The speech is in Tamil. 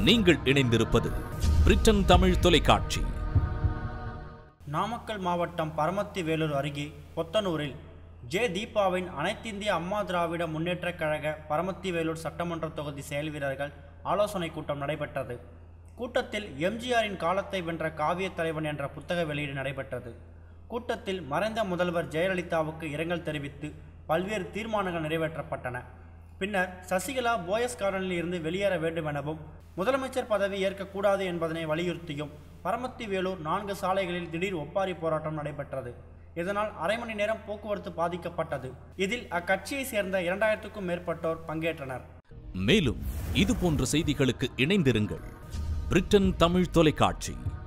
நீங்கள் இணைந்திருப்பது பிரிட்டன் தமிழ் தொலைக்காட்சி நாமக்கல் மாவட்டம் பரமத்தி வேலூர் அருகே பொத்தனூரில் ஜே தீபாவின் அனைத்திந்திய அம்மா திராவிட முன்னேற்றக் கழக பரமத்தி வேலூர் சட்டமன்ற தொகுதி செயல் வீரர்கள் ஆலோசனை கூட்டம் நடைபெற்றது கூட்டத்தில் எம்ஜிஆரின் காலத்தை வென்ற காவியத் தலைவன் என்ற புத்தக வெளியீடு நடைபெற்றது கூட்டத்தில் மறைந்த முதல்வர் ஜெயலலிதாவுக்கு இரங்கல் தெரிவித்து பல்வேறு தீர்மானங்கள் நிறைவேற்றப்பட்டன பின்னர் சசிகலா போயஸ் கார்டனில் இருந்து வெளியேற வேண்டும் எனவும் முதலமைச்சர் பதவி ஏற்கக்கூடாது என்பதனை வலியுறுத்தியும் பரமத்தி வேலூர் நான்கு சாலைகளில் திடீர் ஒப்பாரி போராட்டம் நடைபெற்றது இதனால் அரை மணி நேரம் போக்குவரத்து பாதிக்கப்பட்டது இதில் அக்கட்சியை சேர்ந்த இரண்டாயிரத்துக்கும் மேற்பட்டோர் பங்கேற்றனர் மேலும் இது போன்ற செய்திகளுக்கு இணைந்திருங்கள் பிரிட்டன் தமிழ் தொலைக்காட்சி